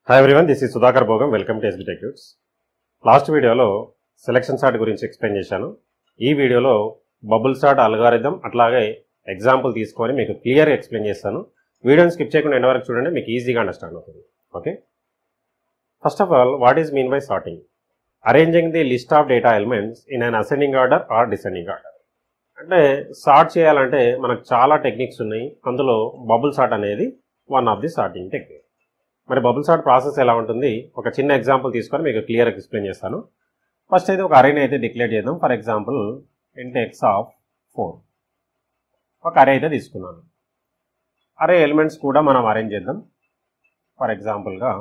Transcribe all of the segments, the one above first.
hi everyone this is Sudhakar Bhogam welcome to SB టెక్యూట్స్ last వీడియోలో selection sort గురించి explain చేశాను ఈ వీడియోలో బబుల్ సార్ట్ అల్గారిథం అట్లాగే ఎగ్జాంపుల్ తీసుకొని మీకు క్లియర్గా ఎక్స్ప్లెయిన్ చేస్తాను వీడియోని స్కిప్ చేయకుండా ఎండ్ వరకు చూడండి మీకు ఈజీగా అండర్స్టాండ్ అవుతుంది okay first of all what is mean by sorting arranging the list of data elements in an ascending order or descending order అంటే సార్ట్ చేయాలంటే మనకు చాలా టెక్నిక్స్ ఉన్నాయి అందులో బబుల్ సార్ట్ అనేది one of the sorting technique మరి bubble sort process ఎలా ఉంటుంది ఒక చిన్న ఎగ్జాంపుల్ తీసుకొని మీకు క్లియర్గా ఎక్స్ప్లెయిన్ చేస్తాను ఫస్ట్ అయితే ఒక అరేని అయితే డిక్లేర్ చేద్దాం for example int X of four ఒక అరే అయితే తీసుకున్నాను అరే ఎలిమెంట్స్ కూడా మనం అరేంజ్ చేద్దాం ఫర్ ఎగ్జాంపుల్గా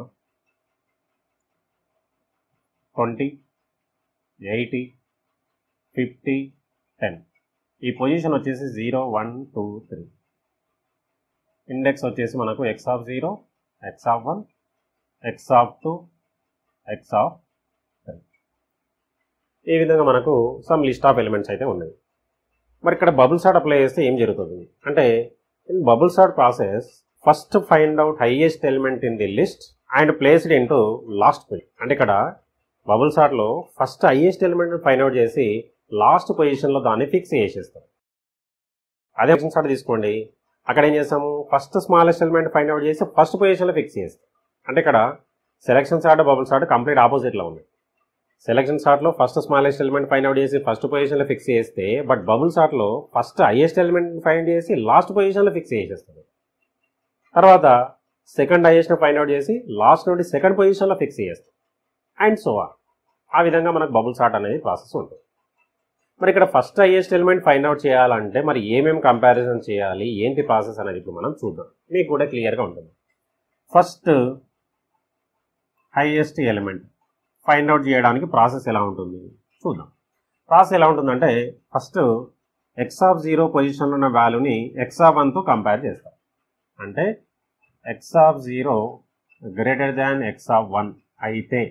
ట్వంటీ ఎయిటీ ఫిఫ్టీ టెన్ ఈ పొజిషన్ వచ్చేసి zero one two three index వచ్చేసి మనకు X of zero X of one X of two X of three ఈ విధంగా మనకు సమ్ లిస్ట్ ఆఫ్ ఎలిమెంట్స్ అయితే ఉన్నాయి మరి ఇక్కడ బబుల్ సార్ట్ అప్లై చేస్తే ఏం జరుగుతుంది అంటే in bubble sort process first find out highest element in the list and placed into last position అంటే ఇక్కడ బబుల్ సార్ట్లో first highest element find out చేసి లాస్ట్ పొజిషన్లో దాన్ని ఫిక్స్ చేసేస్తాం అదే సార్ట్ తీసుకోండి అక్కడ ఏం చేస్తాము first smallest element find out చేసి ఫస్ట్ పొజిషన్లో ఫిక్స్ చేస్తాం అంటే ఇక్కడ selection sort bubble sort complete ఆపోజిట్లో ఉంది సెలక్షన్ సార్ట్లో first smallest element find out చేసి ఫస్ట్ పొజిషన్లో ఫిక్స్ చేస్తే బట్ బబుల్ సార్ట్లో ఫస్ట్ హైయెస్ట్ ఎలిమెంట్ ఫైండ్ చేసి లాస్ట్ పొజిషన్లో ఫిక్స్ చేసేస్తుంది తర్వాత సెకండ్ హైయెస్ట్ ఫైండ్ అవుట్ చేసి లాస్ట్ నుండి సెకండ్ పొజిషన్లో ఫిక్స్ చేస్తాం అండ్ సో ఆన్ ఆ విధంగా మనకు బబుల్ సార్ట్ అనేది ప్రాసెస్ ఉంటుంది మరి ఇక్కడ first highest element find out చేయాలంటే మరి ఏమేమి కంపారిజన్ చేయాలి ఏంటి ప్రాసెస్ అనేది ఇప్పుడు మనం చూద్దాం మీకు కూడా క్లియర్గా ఉంటుంది first highest element find out చేయడానికి ప్రాసెస్ ఎలా ఉంటుంది చూద్దాం ప్రాసెస్ ఎలా ఉంటుందంటే ఫస్ట్ ఎక్స్ ఆఫ్ జీరో పొజిషన్లో ఉన్న వాల్యూని ఎక్స్ ఆఫ్ వన్తో కంపేర్ చేస్తాం అంటే x of zero greater than x of one అయితే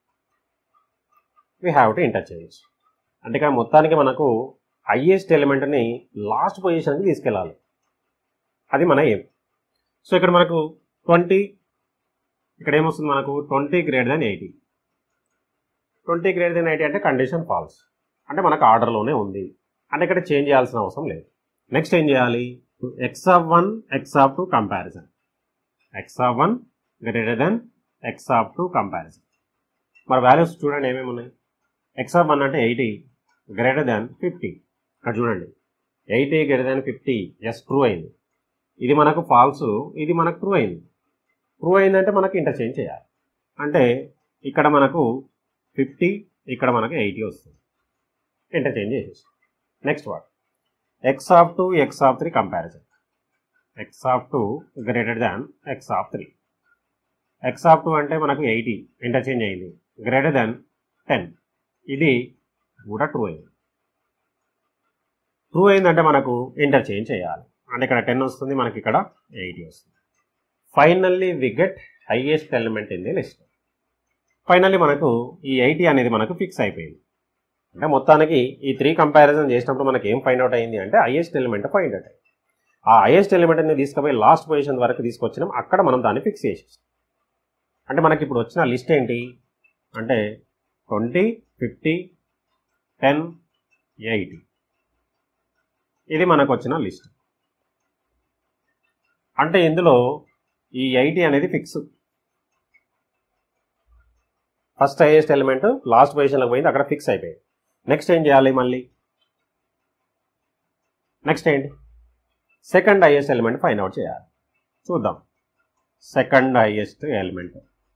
వీ హ్యావ్ టు ఇంటర్చేంజ్ అంటే ఇక్కడ మొత్తానికి మనకు హైయెస్ట్ ఎలిమెంట్ని లాస్ట్ పొజిషన్కి తీసుకెళ్ళాలి అది మన ఏం సో ఇక్కడ మనకు ట్వంటీ ఇక్కడ ఏమొస్తుంది మనకు twenty greater than eighty twenty greater than eighty అంటే కండిషన్ ఫాల్స్ అంటే మనకు ఆర్డర్లోనే ఉంది అంటే ఇక్కడ చేంజ్ చేయాల్సిన అవసరం లేదు నెక్స్ట్ ఏం చేయాలి x of one X of two comparison x of one greater than x of two comparison మరి వాల్యూస్ చూడండి ఏమేమి ఉన్నాయి ఎక్స్ ఆఫ్ వన్ అంటే ఎయిటీ గ్రేటర్ దాన్ ఫిఫ్టీ ఇక్కడ చూడండి eighty greater than fifty yes true అయింది ఇది మనకు ఫాల్స్ ఇది మనకు ట్రూ అయింది ట్రూ అయిందంటే మనకు ఇంటర్చేంజ్ చేయాలి అంటే ఇక్కడ మనకు ఫిఫ్టీ ఇక్కడ మనకు ఎయిటీ వస్తుంది ఇంటర్చేంజ్ చేసేసి next what x of two X of three comparison x of two greater than x of three x of two అంటే మనకు ఎయిటీ ఇంటర్చేంజ్ అయింది గ్రేటర్ దాన్ టెన్ ఇది కూడా ట్రూ అయింది ట్రూ అయిందంటే మనకు ఇంటర్చేంజ్ చేయాలి అంటే ఇక్కడ టెన్ వస్తుంది మనకి ఇక్కడ ఎయిటీ వస్తుంది finally we get highest element in the list finally మనకు ఈ ఎయిటీ అనేది మనకు ఫిక్స్ అయిపోయింది అంటే మొత్తానికి ఈ త్రీ కంపారిజన్ చేసినప్పుడు మనకి ఏం ఫైండ్ అవుట్ అయింది అంటే హైయెస్ట్ ఎలిమెంట్ ఫైండ్ అవుట్ అయింది ఆ హైయెస్ట్ ఎలిమెంట్ అనేది తీసుకుపోయి లాస్ట్ పొజిషన్ వరకు తీసుకొచ్చినాం అక్కడ మనం దాన్ని ఫిక్స్ చేసేసాం అంటే మనకి ఇప్పుడు వచ్చిన లిస్ట్ ఏంటి అంటే ట్వంటీ ఫిఫ్టీ టెన్ ఎయిటీ ఇది మనకు వచ్చిన లిస్ట్ అంటే ఇందులో ఈ ఎయిటీ అనేది fix first highest element last పొజిషన్లోకి పోయింది అక్కడ ఫిక్స్ అయిపోయింది నెక్స్ట్ ఏం చేయాలి మళ్ళీ నెక్స్ట్ ఏంటి second highest element find out చేయాలి చూద్దాం సెకండ్ హైయెస్ట్ ఎలిమెంట్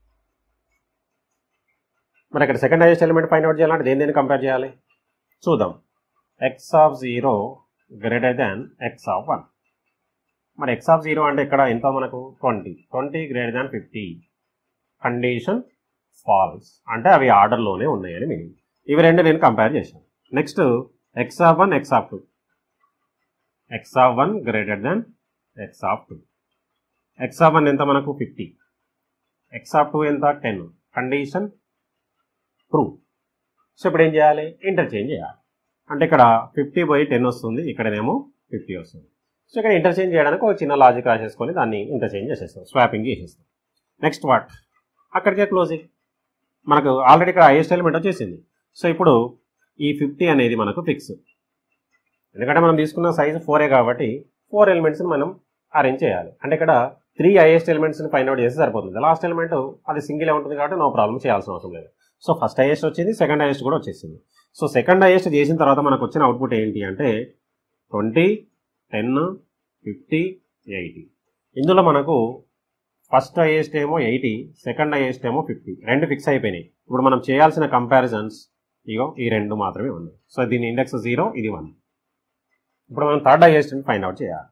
మరి ఇక్కడ second highest element find out చేయాలంటే దేని దేని కంపేర్ చేయాలి చూద్దాం x of zero greater than x of one మరి ఎక్స్ ఆఫ్ జీరో అంటే ఇక్కడ ఎంత మనకు twenty twenty greater than fifty condition false అంటే అవి ఆర్డర్లోనే ఉన్నాయని మీనింగ్ ఇవి రెండు నేను కంపేర్ చేశాను next x of one X of two X of one greater than x of two X of one ఎంత మనకు ఫిఫ్టీ ఎక్స్ ఆఫ్ టూ ఎంత టెన్ కండిషన్ ట్రూ సో ఇప్పుడు ఏం చేయాలి ఇంటర్చేంజ్ చేయాలి అంటే ఇక్కడ ఫిఫ్టీ బై టెన్ వస్తుంది ఇక్కడనేమో ఫిఫ్టీ వస్తుంది సో ఇక్కడ ఇంటర్చేంజ్ చేయడానికి ఒక చిన్న లాజిక్ రాసేసుకొని దాన్ని ఇంటర్చేంజ్ చేసేస్తాం స్వాపింగ్ చేసేస్తాం నెక్స్ట్ వాట్ అక్కడికే క్లోజింగ్ మనకు ఆల్రెడీ ఇక్కడ హైయెస్ట్ ఎలిమెంట్ వచ్చేసింది సో ఇప్పుడు ఈ ఫిఫ్టీ అనేది మనకు ఫిక్స్ ఎందుకంటే మనం తీసుకున్న సైజు ఫోరే కాబట్టి ఫోర్ ఎలిమెంట్స్ని మనం అరేంజ్ చేయాలి అంటే ఇక్కడ త్రీ హైయెస్ట్ ఎలిమెంట్స్ని ఫైండ్ అవుట్ చేస్తే సరిపోతుంది లాస్ట్ ఎలిమెంట్ అది సింగిల్ ఉంటుంది కాబట్టి నో ప్రాబ్లం చేయాల్సిన అవసరం లేదు సో ఫస్ట్ హైయెస్ట్ వచ్చింది సెకండ్ హైయెస్ట్ కూడా వచ్చేసింది సో సెకండ్ హైయెస్ట్ చేసిన తర్వాత మనకు వచ్చిన అవుట్పుట్ ఏంటి అంటే ట్వంటీ టెన్ ఫిఫ్టీ ఎయిటీ ఇందులో మనకు ఫస్ట్ హైయెస్ట్ ఏమో ఎయిటీ సెకండ్ హైయెస్ట్ ఏమో ఫిఫ్టీ రెండు ఫిక్స్ అయిపోయినాయి ఇప్పుడు మనం చేయాల్సిన కంపారిజన్స్ ఇగో ఈ రెండు మాత్రమే ఉన్నాయి సో దీని ఇండెక్స్ జీరో ఇది వన్ ఇప్పుడు మనం థర్డ్ హైయెస్ట్ ఫైండ్ అవుట్ చేయాలి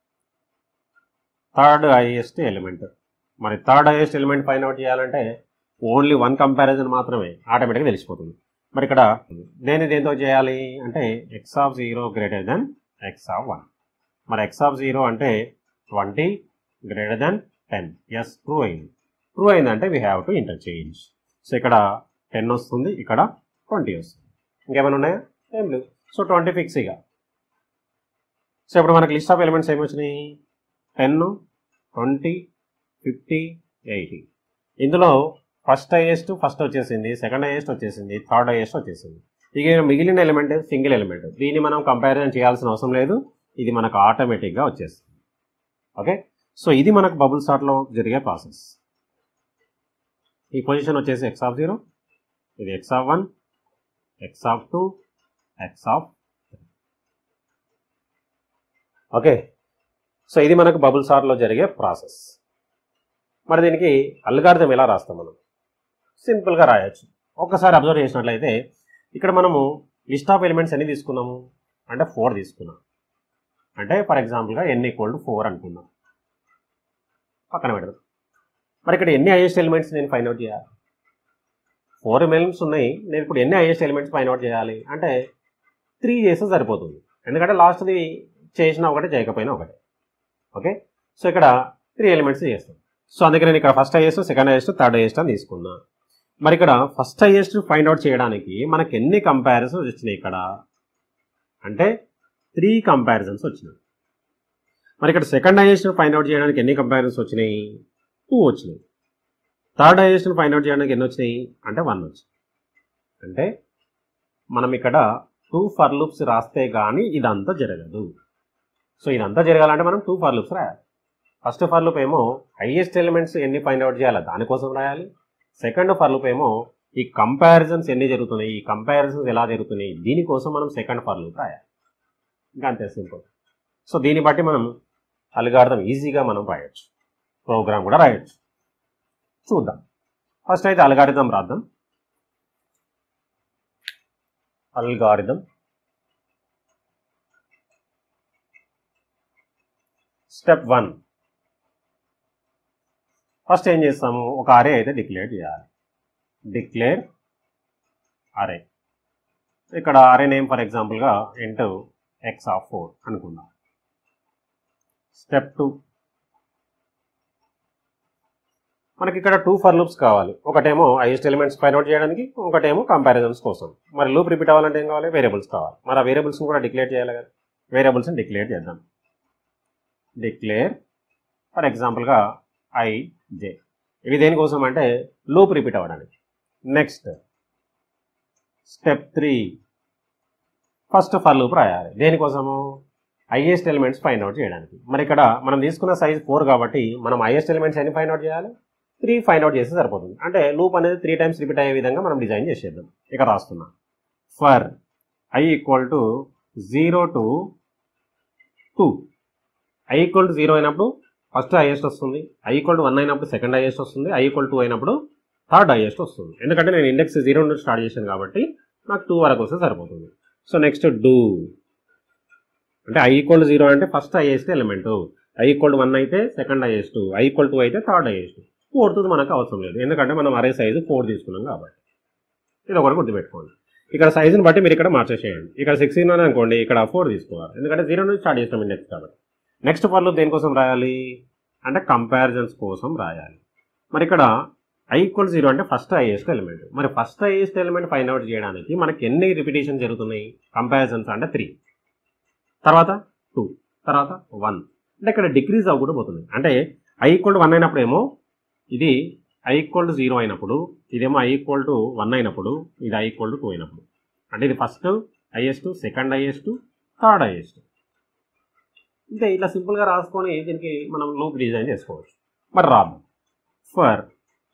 థర్డ్ హైయెస్ట్ ఎలిమెంట్ మరి third highest element find out చేయాలంటే ఓన్లీ వన్ కంపారిజన్ మాత్రమే ఆటోమేటిక్గా తెలిసిపోతుంది మరి ఇక్కడ దేని దేంతో చేయాలి అంటే x of zero greater than x of one మరి ఎక్స్ ఆఫ్ జీరో అంటే twenty greater than ten yes true అయింది ట్రూ అయిందంటే we have to interchange so ఇక్కడ టెన్ వస్తుంది ఇక్కడ ట్వంటీ వస్తుంది ఇంకేమైనా ఉన్నాయా ఏం లేవు సో ట్వంటీ ఫిక్స్ ఇక సో ఇప్పుడు మనకి లిస్ట్ ఆఫ్ ఎలిమెంట్స్ ఏమి వచ్చినాయి టెన్ ట్వంటీ ఫిఫ్టీ ఎయిటీ ఇందులో ఫస్ట్ హైయెస్ట్ ఫస్ట్ వచ్చేసింది సెకండ్ హైయెస్ట్ వచ్చేసింది థర్డ్ హైయెస్ట్ వచ్చేసింది ఇక మిగిలిన ఎలిమెంట్ సింగిల్ ఎలిమెంట్ దీన్ని మనం కంపారిజన్ చేయాల్సిన అవసరం లేదు ఇది మనకు ఆటోమేటిక్గా వచ్చేస్తుంది ఓకే సో ఇది మనకు బబుల్ సార్ట్లో జరిగే ప్రాసెస్ ఈ పొజిషన్ వచ్చేసి ఎక్స్ ఆఫ్ జీరో ఇది x of one X of two X of okay so ఇది మనకు బబుల్ సార్లో జరిగే ప్రాసెస్ మరి దీనికి అల్గార్థం ఎలా రాస్తాం మనం సింపుల్గా రాయొచ్చు ఒక్కసారి అబ్జర్వ్ చేసినట్లయితే ఇక్కడ మనము లిస్ట్ ఆఫ్ ఎలిమెంట్స్ ఎన్ని తీసుకున్నాము అంటే ఫోర్ తీసుకున్నాం అంటే ఫర్ ఎగ్జాంపుల్గా ఎన్ ఈక్వల్ టు ఫోర్ అనుకుందాం పక్కన పెడదాం మరి ఇక్కడ ఎన్ని హైయెస్ట్ ఎలిమెంట్స్ నేను ఫైండ్ అవుట్ చేయాలి ఫోర్ ఎలిమెంట్స్ ఉన్నాయి నేను ఇప్పుడు ఎన్ని హైయెస్ట్ ఎలిమెంట్స్ ఫైండ్ అవుట్ చేయాలి అంటే త్రీ చేస్తే సరిపోతుంది ఎందుకంటే లాస్ట్ది చేసినా ఒకటే చేయకపోయినా ఒకటే ఓకే సో ఇక్కడ త్రీ ఎలిమెంట్స్ చేస్తాం సో అందుకే నేను ఇక్కడ first highest second highest third highest అని తీసుకున్నా మరి ఇక్కడ ఫస్ట్ హైయెస్ట్ ఫైండ్ అవుట్ చేయడానికి మనకి ఎన్ని కంపారిజన్స్ వచ్చినాయి ఇక్కడ అంటే త్రీ కంపారిజన్స్ వచ్చినాయి మరి ఇక్కడ సెకండ్ హైయెస్ట్ ఫైండ్ అవుట్ చేయడానికి ఎన్ని కంపారిజన్స్ వచ్చినాయి టూ వచ్చినాయి థర్డ్ హైయెస్ట్ ఫైండ్ అవుట్ చేయడానికి ఎన్ని వచ్చినాయి అంటే వన్ వచ్చింది అంటే మనం ఇక్కడ టూ ఫర్ లూప్స్ రాస్తే కానీ ఇదంతా జరగదు సో ఇదంతా జరగాలంటే మనం టూ ఫర్ లూప్స్ రాయాలి ఫస్ట్ ఫర్ లూప్ ఏమో హైయెస్ట్ ఎలిమెంట్స్ ఎన్ని ఫైండ్ అవుట్ చేయాలి దానికోసం రాయాలి సెకండ్ ఫర్ లూప్ ఏమో ఈ కంపారిజన్స్ ఎన్ని జరుగుతున్నాయి ఈ కంపారిజన్స్ ఎలా జరుగుతున్నాయి దీనికోసం మనం సెకండ్ ఫర్ లూప్ రాయాలి ఇంకా అంతే సింపుల్ సో దీన్ని బట్టి మనం అల్గార్థం ఈజీగా మనం రాయొచ్చు ప్రోగ్రామ్ కూడా రాయొచ్చు చూద్దాం ఫస్ట్ అయితే అల్గారిథం రాద్దాం అల్గారిథం స్టెప్ వన్ ఫస్ట్ ఏం చేస్తాము ఒక అరే అయితే డిక్లేర్ చేయాలి డిక్లేర్ అరే ఇక్కడ అరే నేమ్ ఫర్ ఎగ్జాంపుల్గా ఇంటూ ఎక్స్ ఆఫ్ ఫోర్ అనుకుందాం స్టెప్ టూ మనకి ఇక్కడ టూ ఫర్ లూప్స్ కావాలి ఒకటేమో హైయెస్ట్ ఎలిమెంట్స్ ఫైండ్ అవుట్ చేయడానికి ఒకటేమో కంపారిజన్స్ కోసం మరి లూప్ రిపీట్ అవ్వాలంటే ఏం కావాలి వేరియబుల్స్ కావాలి మరి ఆ వేరియబుల్స్ని కూడా డిక్లేర్ చేయాలి కదా వేరియబుల్స్ని డిక్లేర్ చేద్దాం డిక్లేర్ ఫర్ ఎగ్జాంపుల్గా ఐ జే ఇవి దేనికోసం అంటే లూప్ రిపీట్ అవ్వడానికి next step three first for loop రాయాలి దేనికోసము హైయెస్ట్ ఎలిమెంట్స్ ఫైండ్ అవుట్ చేయడానికి మరి ఇక్కడ మనం తీసుకున్న సైజ్ ఫోర్ కాబట్టి మనం హైయెస్ట్ ఎలిమెంట్స్ ఎన్ని ఫైండ్ అవుట్ చేయాలి త్రీ ఫైండ్ అవుట్ చేస్తే సరిపోతుంది అంటే లూప్ అనేది త్రీ టైమ్స్ రిపీట్ అయ్యే విధంగా మనం డిజైన్ చేసేద్దాం ఇక్కడ రాస్తున్నాం for i equal to zero to two i equal to zero అయినప్పుడు ఫస్ట్ హైయెస్ట్ వస్తుంది ఐ ఈక్వల్ టు వన్ అయినప్పుడు సెకండ్ హైయెస్ట్ వస్తుంది ఐ ఈక్వల్ టూ అయినప్పుడు థర్డ్ హైయెస్ట్ వస్తుంది ఎందుకంటే నేను ఇండెక్స్ జీరో నుండి స్టార్ట్ చేశాను కాబట్టి నాకు టూ వరకు వస్తే సరిపోతుంది సో నెక్స్ట్ డూ అంటే ఐ ఈక్వల్ జీరో అంటే first highest element i equal one అయితే second highest i equal two అయితే థర్డ్ హైయెస్ట్ ఫోర్త్ మనకు అవసరం లేదు ఎందుకంటే మనం అరే సైజు ఫోర్ తీసుకున్నాం కాబట్టి ఇది ఒకటి గుర్తుపెట్టుకోండి ఇక్కడ సైజుని బట్టి మీరు ఇక్కడ మార్చేసేయండి ఇక్కడ సిక్స్టీన్ అని అనుకోండి ఇక్కడ ఫోర్ తీసుకోవాలి ఎందుకంటే జీరో నుంచి స్టార్ట్ చేస్తాం ఇండెక్స్ కాబట్టి నెక్స్ట్ ఫర్ లూప్ దేనికోసం రాయాలి అంటే కంపారిజన్స్ కోసం రాయాలి మరి ఇక్కడ ఐ ఈక్వల్ జీరో అంటే ఫస్ట్ హైయెస్ట్ ఎలిమెంట్ మరి first highest element find out చేయడానికి మనకి ఎన్ని రిపిటేషన్ జరుగుతున్నాయి కంపారిజన్స్ అంటే త్రీ తర్వాత టూ తర్వాత వన్ అంటే ఇక్కడ డిక్రీజ్ అవ్వకుండా పోతుంది అంటే ఐ ఈక్వల్ వన్ అయినప్పుడు ఏమో ఇది ఐ ఈక్వల్ టు జీరో అయినప్పుడు ఇదేమో ఐ ఈక్వల్ టు వన్ అయినప్పుడు ఇది ఐ ఈక్వల్ టు టూ అయినప్పుడు అంటే ఇది first highest second highest third highest ఇంతే ఇట్లా సింపుల్గా రాసుకొని దీనికి మనం లూప్ డిజైన్ చేసుకోవచ్చు మరి రాదు ఫర్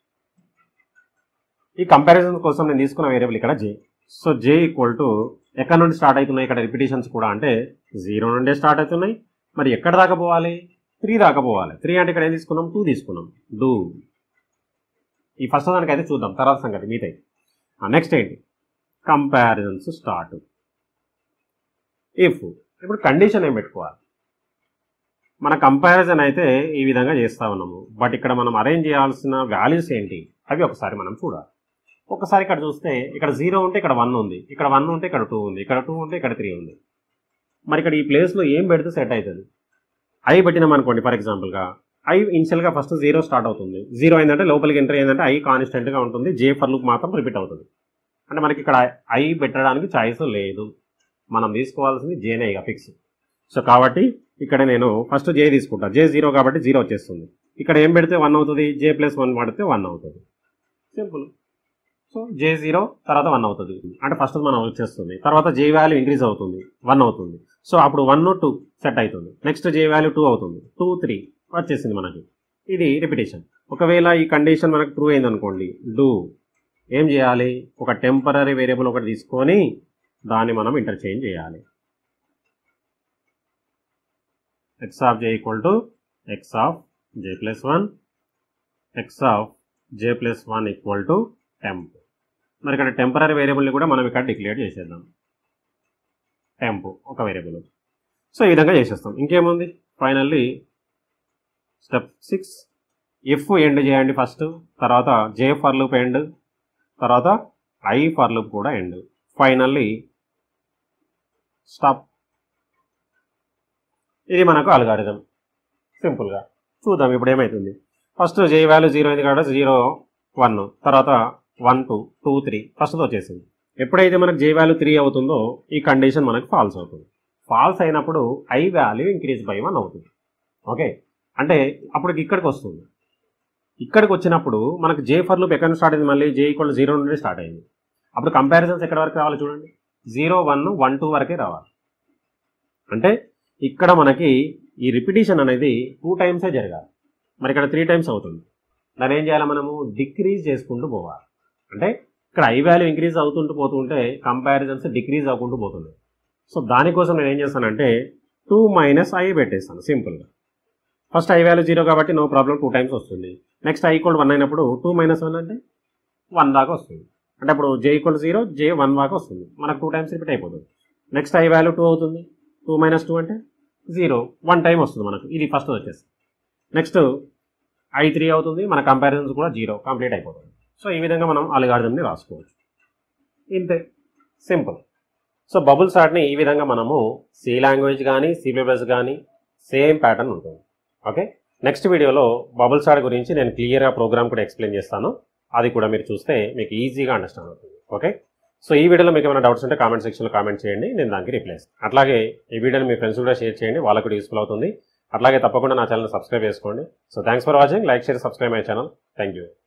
ఈ కంపారిజన్ కోసం నేను తీసుకున్న వేరియబుల్ ఇక్కడ j so j equal to ఎక్కడ నుండి స్టార్ట్ అవుతున్నాయి ఇక్కడ రిపిటేషన్స్ కూడా అంటే జీరో నుండే స్టార్ట్ అవుతున్నాయి మరి ఎక్కడ దాకా పోవాలి త్రీ దాకా పోవాలి త్రీ అంటే ఇక్కడ ఏం తీసుకున్నాం టూ తీసుకున్నాం డూ ఈ ఫస్ట్ దానికి అయితే చూద్దాం తర్వాత సంగతి మీతో నెక్స్ట్ ఏంటి కంపారిజన్స్ స్టార్ట్ ఇఫ్ ఇప్పుడు కండిషన్ ఏం పెట్టుకోవాలి మన కంపారిజన్ అయితే ఈ విధంగా చేస్తా ఉన్నాము బట్ ఇక్కడ మనం అరేంజ్ చేయాల్సిన వాల్యూస్ ఏంటి అవి ఒకసారి మనం చూడాలి ఒకసారి ఇక్కడ చూస్తే ఇక్కడ జీరో ఉంటే ఇక్కడ వన్ ఉంది ఇక్కడ వన్ ఉంటే ఇక్కడ టూ ఉంది ఇక్కడ టూ ఉంటే ఇక్కడ త్రీ ఉంది మరి ఇక్కడ ఈ ప్లేస్లో ఏం పెడితే సెట్ అవుతుంది ఐ పెట్టినాం అనుకోండి ఫర్ ఎగ్జాంపుల్గా ఐ ఇనిషియల్గా ఫస్ట్ జీరో స్టార్ట్ అవుతుంది జీరో అయిందంటే లోపలికి ఎంటర్ అయిందంటే ఐ కాన్స్టెంట్గా ఉంటుంది జే ఫర్ లుక్ మాత్రం రిపీట్ అవుతుంది అంటే మనకి ఇక్కడ ఐ పెట్టడానికి ఛాయిస్ లేదు మనం తీసుకోవాల్సింది జేనే ఇక ఫిక్స్ సో కాబట్టి ఇక్కడ నేను ఫస్ట్ జే తీసుకుంటా జే జీరో కాబట్టి జీరో వచ్చేస్తుంది ఇక్కడ ఏం పెడితే వన్ అవుతుంది జే ప్లస్ వన్ పడితే వన్ అవుతుంది సింపుల్ సో జే జీరో తర్వాత వన్ అవుతుంది అంటే ఫస్ట్ మనం వచ్చేస్తుంది తర్వాత జే వాల్యూ ఇంక్రీజ్ అవుతుంది వన్ అవుతుంది సో అప్పుడు వన్ టూ సెట్ అవుతుంది నెక్స్ట్ జే వాల్యూ టూ అవుతుంది టూ త్రీ వచ్చేసింది మనకి ఇది రిపిటేషన్ ఒకవేళ ఈ కండిషన్ మనకు ట్రూ అయింది అనుకోండి డూ ఏం చేయాలి ఒక టెంపరీ వేరియబుల్ ఒకటి తీసుకొని దాన్ని మనం ఇంటర్చేంజ్ చేయాలి x of j equal to x of j plus one X of j plus one equal to temp మరి ఇక్కడ టెంపరీ వేరియబుల్ని కూడా మనం ఇక్కడ డిక్లేర్ చేసేద్దాం టెంప్ ఒక వేరియబుల్ సో ఈ విధంగా చేసేస్తాం ఇంకేముంది finally step six if end చేయండి ఫస్ట్ తర్వాత జే ఫర్ లూప్ ఎండ్ తర్వాత ఐ ఫర్ లూప్ కూడా ఎండ్ ఫైనల్లీ స్టాప్ ఇది మనకు అల్గారిజం సింపుల్గా చూద్దాం ఇప్పుడు ఏమవుతుంది ఫస్ట్ జే వాల్యూ జీరో అయింది కాబట్టి జీరో వన్ తర్వాత one two two three first వచ్చేసింది ఎప్పుడైతే మనకు జే వాల్యూ త్రీ అవుతుందో ఈ కండిషన్ మనకు ఫాల్స్ అవుతుంది ఫాల్స్ అయినప్పుడు i value increase by one అవుతుంది ఓకే అంటే అప్పుడు ఇక్కడికి వస్తుంది ఇక్కడికి వచ్చినప్పుడు మనకు జే ఫర్ లూప్ ఎక్కడ స్టార్ట్ అయింది మళ్ళీ జే ఈక్వల్ జీరో నుండి స్టార్ట్ అయింది అప్పుడు కంపారిజన్స్ ఎక్కడ వరకు రావాలి చూడండి జీరో వన్ వన్ టూ వరకే రావాలి అంటే ఇక్కడ మనకి ఈ రిపిటేషన్ అనేది టూ టైమ్సే జరగాలి మరి ఇక్కడ త్రీ టైమ్స్ అవుతుంది దాన్ని ఏం చేయాలి మనము డిక్రీజ్ చేసుకుంటూ పోవాలి అంటే ఇక్కడ ఐ వాల్యూ ఇంక్రీజ్ అవుతుంటూ పోతుంటే కంపారిజన్స్ డిక్రీజ్ అవ్వకుంటూ పోతుంది సో దానికోసం నేను ఏం చేస్తానంటే టూ మైనస్ ఐ పెట్టేస్తాను సింపుల్గా ఫస్ట్ ఐ వాల్యూ జీరో కాబట్టి నో ప్రాబ్లం టూ టైమ్స్ వస్తుంది నెక్స్ట్ ఐ ఈక్వల్ వన్ అయినప్పుడు టూ మైనస్ వన్ అంటే వన్ దాకా వస్తుంది అంటే ఇప్పుడు j equal zero j one దాకా వస్తుంది మనకు టూ టైమ్స్ రిపీట్ అయిపోతుంది నెక్స్ట్ ఐ వాల్యూ టూ అవుతుంది టూ మైనస్ టూ అంటే జీరో వన్ టైం వస్తుంది మనకు ఇది ఫస్ట్ వచ్చేసి నెక్స్ట్ ఐ త్రీ అవుతుంది మన కంపారిజన్స్ కూడా జీరో కంప్లీట్ అయిపోతుంది సో ఈ విధంగా మనం అల్గారిథంని రాసుకోవచ్చు ఇంతే సింపుల్ సో బబుల్ సార్ట్ని ఈ విధంగా మనము సి లాంగ్వేజ్ కానీ సి ప్లస్ కానీ సేమ్ ప్యాటర్న్ ఉంటుంది ఓకే నెక్స్ట్ వీడియోలో బబుల్ సార్ట్ గురించి నేను క్లియర్గా ప్రోగ్రామ్ కూడా ఎక్స్ప్లెయిన్ చేస్తాను అది కూడా మీరు చూస్తే మీకు ఈజీగా అండర్స్టాండ్ అవుతుంది ఓకే సో ఈ వీడియోలో మీకు ఏమైనా డౌట్స్ ఉంటే కామెంట్ సెక్షన్లో కామెంట్ చేయండి నేను దానికి రిప్లై ఇస్తాను అట్లాగే ఈ వీడియోని మీ ఫ్రెండ్స్ కూడా షేర్ చేయండి వాళ్ళకు కూడా యూస్ఫుల్ అవుతుంది అట్లాగే తప్పకుండా నా ఛానల్ సబ్స్క్రైబ్ చేసుకోండి so thanks for watching like share subscribe my channel thank you